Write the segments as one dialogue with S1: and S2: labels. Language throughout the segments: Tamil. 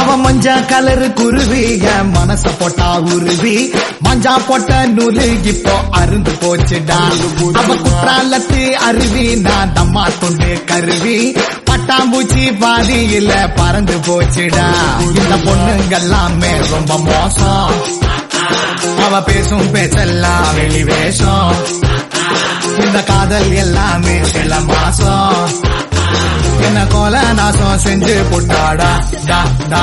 S1: அவன் மஞ்சா கலரு குருவி என் மனச போட்டா உருவி மஞ்சா போட்ட நூலு இப்போ அருந்து போச்சுடா அவ குற்றாலத்து அருவி நான் தம்மா கொண்டு கருவி பட்டாம்பூச்சி பாதியில பறந்து போச்சுடா இந்த பொண்ணுங்கெல்லாமே ரொம்ப மோசம் அவ பேசும் பேச்செல்லாம் வெளி வேஷம் இந்த காதல் எல்லாமே சில மாசம் என்ன கோல நாசம் செஞ்சு புட்டாடா டா டா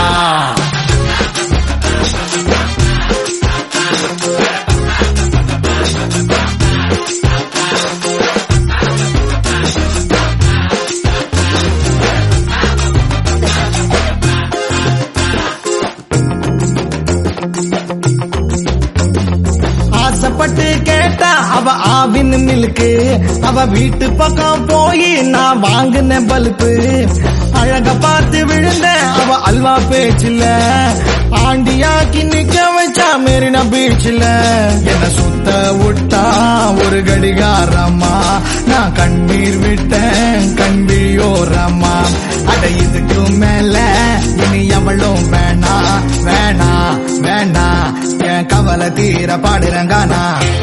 S1: ஆசைப்பட்டு கேட்டா அவ ஆவின் மில்க்கு அவ வீட்டு பக்கம் போய் நான் வாங்கின பல்பு அழக பார்த்து விழுந்த அவ அல்வா பேச்சில்ல ஆண்டியாக்கி நிக்க வச்சா மெரினா பீச்சில் என்ன சுத்த விட்டா ஒரு கடிகாரம்மா நான் கண்ணீர் விட்டேன் கண்பியோரம்மா அட இதுக்கு மேல இனி எவளும் வேணா வேணா வேணா என் கவலை தீர பாடுறங்கானா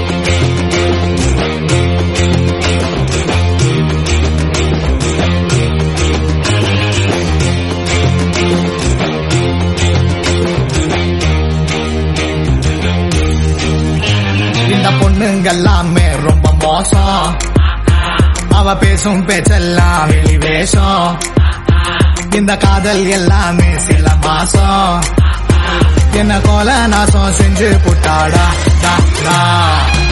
S1: இந்த பொண்ணுங்கெல்லாமே ரொம்ப மோசம் அவ பேசும் பேச்செல்லாம் வெளி வேஷம் இந்த காதல் எல்லாமே சில மாசம் என்ன கோல நாசம் செஞ்சு புட்டாடா டா, டா.